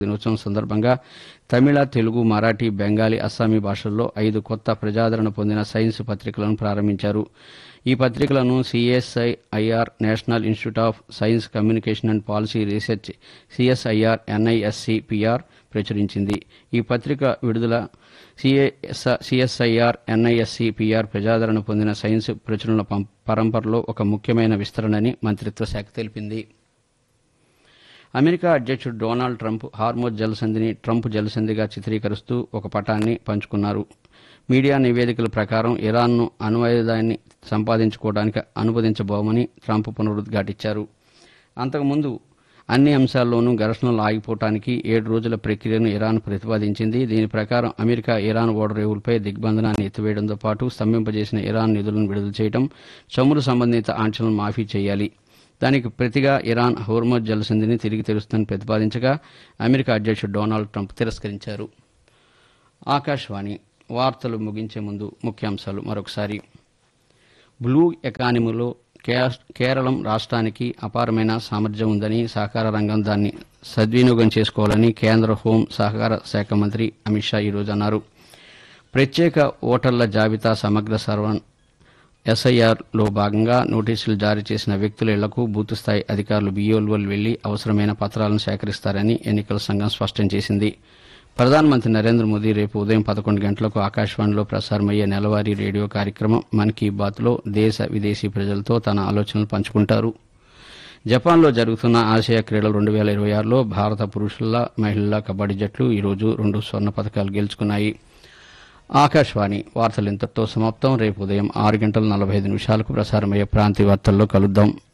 దినోత్సవం సందర్భంగా తమిళ తెలుగు మరాఠీ బెంగాలీ అస్సామీ భాషల్లో ఐదు కొత్త ప్రజాదరణ పొందిన సైన్స్ పత్రికలను ప్రారంభించారు ఈ పత్రికలను CSIR national institute of science communication and policy research CSIR NISC PR ప్రచురించింది ఈ పత్రిక విడుదల సిఎస్ఐఆర్ ఎన్ఐఎస్సి పిఆర్ ప్రజాదరణ పొందిన సైన్స్ ప్రచురణల పం- పరంపరలో ఒక ముఖ్యమైన విస్తరణని మంత్రిత్వ శాఖ తెలిపింది అమెరికా అధ్యక్షుడు డొనాల్డ్ ట్రంప్ హార్మోజ్ జలసంధిని ట్రంప్ జలసంధిగా చిత్రీకరిస్తూ ఒక పటాన్ని పంచుకున్నారు మీడియా నివేదికల ప్రకారం ఇరాన్ను అణ్వాయుధాన్ని సంపాదించుకోవడానికి అనువదించబోమని ట్రంప్ పునరుద్ఘాటించారు అంతకుముందు అన్ని అంశాల్లోనూ ఘర్షణలు ఆగిపోవటానికి ఏడు రోజుల ప్రక్రియను ఇరాన్ ప్రతిపాదించింది దీని ప్రకారం అమెరికా ఇరాన్ ఓడరేవులపై దిగ్బంధనాన్ని ఎత్తివేయడంతో పాటు స్తంభింపజేసిన ఇరాన్ నిధులను విడుదల చేయడం చమురు సంబంధిత ఆంక్షలను మాఫీ చేయాలి దానికి ప్రతిగా ఇరాన్ హోర్మోజ్ జలసంధిని తిరిగి తెరుస్తుందని ప్రతిపాదించగా అమెరికా అధ్యక్షుడు డొనాల్డ్ ట్రంప్ తిరస్కరించారు ఆకాశవాణి వార్తలు ముగించే ముందు ముఖ్యాంశాలు మరొకసారి బ్లూ ఎకానమీలో కే- కేరళం రాష్ట్రానికి అపారమైన సామర్థ్యం ఉందని సహకార రంగం దాన్ని సద్వినియోగం చేసుకోవాలని కేంద్ర హోం సహకార శాఖ మంత్రి అమిత్ షా ఈరోజు అన్నారు ప్రత్యేక ఓటర్ల జాబితా సమగ్ర సర్వన్ ఎస్ఐఆర్లో భాగంగా నోటీసులు జారీ చేసిన వ్యక్తుల ఇళ్లకు బూత్ స్థాయి అధికారులు బియోల్వోలు వెళ్లి అవసరమైన పత్రాలను సేకరిస్తారని ఎన్నికల సంఘం స్పష్టం చేసింది ప్రధానమంత్రి నరేంద్ర మోదీ రేపు ఉదయం పదకొండు గంటలకు ఆకాశవాణిలో ప్రసారమయ్యే నెలవారీ రేడియో కార్యక్రమం మన్ కీ బాత్లో దేశ విదేశీ ప్రజలతో తన ఆలోచనలు పంచుకుంటారు జపాన్లో జరుగుతున్న ఆసియా క్రీడలు రెండు వేల ఇరవై ఆరులో భారత పురుషుల మహిళల కబడ్డీ జట్లు ఈరోజు రెండు స్వర్ణ పథకాలు గెలుచుకున్నాయి ఆకాశవాణి వార్తలు ఇంతటితో సమాప్తం రేపు ఉదయం ఆరు గంటల నలభై ఐదు నిమిషాలకు ప్రసారమయ్యే ప్రాంతీయ వార్తల్లో కలుద్దాం